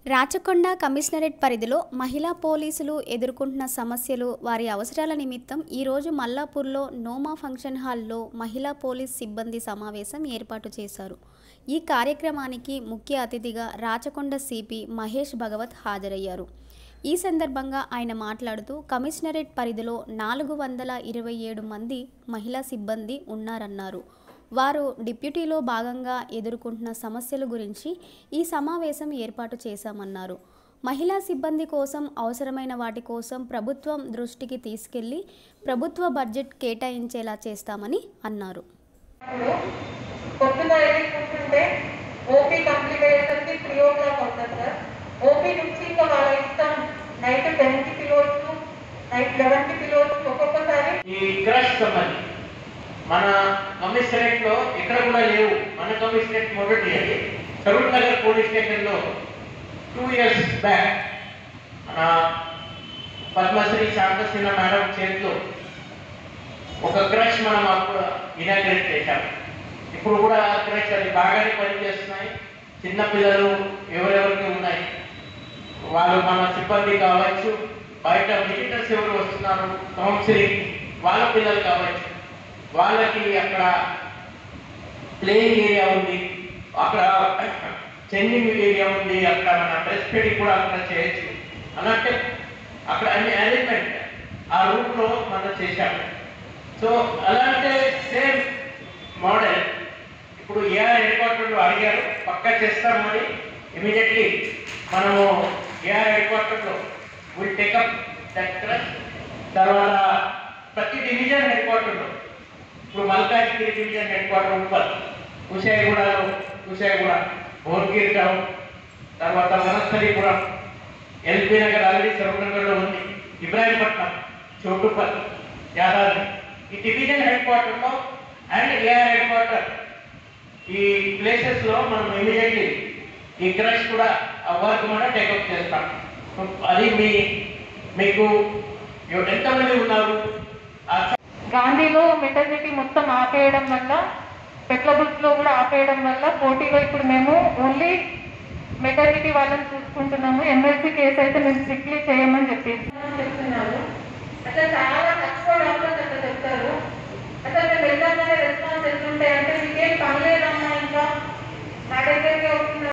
Rachakonda commissionerate పరిధిలో మహిళా పోలీసులు ఎదుర్కొంటున్న సమస్యలు వారి అవసరాల నిమిత్తం ఈరోజు మల్లాపూర్లో నోమా ఫంక్షన్ హాల్లో మహిళా పోలీస్ సిబ్బంది సమావేశం ఏర్పాటు చేశారు ఈ కార్యక్రమానికి ముఖ్య అతిథిగా రాచకొండ సిపి మహేష్ భగవత్ హాజరయ్యారు ఈ సందర్భంగా ఆయన మాట్లాడుతూ కమిషనరేట్ పరిధిలో నాలుగు వందల ఇరవై ఏడు మంది మహిళా సిబ్బంది ఉన్నారన్నారు వారు డిప్యూటీలో భాగంగా ఎదుర్కొంటున్న సమస్యల గురించి ఈ సమావేశం ఏర్పాటు చేశామన్నారు మహిళా సిబ్బంది కోసం అవసరమైన వాటి కోసం ప్రభుత్వం దృష్టికి తీసుకెళ్లి ప్రభుత్వ బడ్జెట్ కేటాయించేలా చేస్తామని అన్నారు పొద్దున వెళ్ళి కూర్చుంటే ఓపీ కంప్లీట్ అయ్యేసరికి త్రీ ఓ క్లాక్ అవుతుంది సార్ ఓపీ నుంచి ఇంకా వాళ్ళ ఇష్టం నైట్ టెన్కి పిలవచ్చు నైట్ లెవెన్కి పిలవచ్చు ఒక్కొక్కసారి ఈ క్రష్ సంబంధి మన కమిషనరేట్ లో ఎక్కడ కూడా లేవు మన కమిషనరేట్ మొదటి అది సరూర్ నగర్ పోలీస్ స్టేషన్ లో టూ ఇయర్స్ బ్యాక్ మన పద్మశ్రీ శాంతసిన మేడం చేతిలో ఒక క్రష్ మనం అప్పుడు ఇనాగ్రేట్ చేశాం ఇప్పుడు కూడా ఆ క్రష్ అది బాగానే పనిచేస్తున్నాయి చిన్న పిల్లలు ఎవరెవరికి ఉన్నాయి వాళ్ళు మన సిబ్బంది కావచ్చు బయట విజిటర్స్ ఎవరు వస్తున్నారు కౌన్సిలింగ్ వాళ్ళ పిల్లలు కావచ్చు వాళ్ళకి అక్కడ ప్లేయింగ్ ఏరియా ఉంది అక్కడ చెండింగ్ ఏరియా ఉంది అక్కడ మన డ్రెస్ ఫిట్టింగ్ కూడా అక్కడ చేయొచ్చు అన్నట్టు అక్కడ అన్ని అరేంజ్మెంట్ ఆ రూట్ లో మనం చేశాము సో అలాంటి సేమ్ మోడల్ ఇప్పుడు ఏఆర్ హెడ్ క్వార్టర్లో అడిగారు పక్కా చేస్తామని ఇమీడియట్లీ మనము ఏఆర్ హెడ్ క్వార్టర్లో విల్ టేకప్ దట్ తర్వాత ప్రతి డివిజన్ హెడ్ క్వార్టర్లో ఇప్పుడు Malkajgiri division head quarter Uppal కుషాయిగూడలో కుషాయిగూడ భువనగిరి టౌన్ తర్వాత వనస్థలీపురం ఎల్బీ నగర్ ఆల్రెడీ సరూనగర్లో ఉంది ఇబ్రాహీంపట్నం చోటుపల్ యాదాద్రి ఈ డివిజన్ హెడ్ క్వార్టర్లో అండ్ ఏఆర్ హెడ్ క్వార్టర్ ఈ ప్లేసెస్ లో మనం ఇమీడియట్లీ ఈ క్రష్ కూడా ఆ వర్క్ మనం టేకప్ చేస్తాం అది మీ మీకు ఎవ- ఎంతమంది ఉన్నారు ఆ గాంధీలో మెటర్నిటీ మొత్తం ఆపేయడం వల్ల పెట్లబుల్స్ లో కూడా ఆపేయడం వల్ల పోటీలో ఇప్పుడు మేము ఓన్లీ మెటర్నిటీ వాళ్ళని చూసుకుంటున్నాము ఎమ్మెల్సీ కేసు అయితే మేము స్ట్రిక్ట్లీ చేయమని చెప్పేసి చెప్తున్నారు అట్లా చాలా తక్కువ డాక్టర్స్ అట్లా చెప్తారు అసలు మేము వెళ్ళామనే రెస్పాన్స్ ఎట్లుంటాయి అంటే మీకేం పని లేదమ్మా ఇంకా నా దగ్గరికి వస్తున్నారు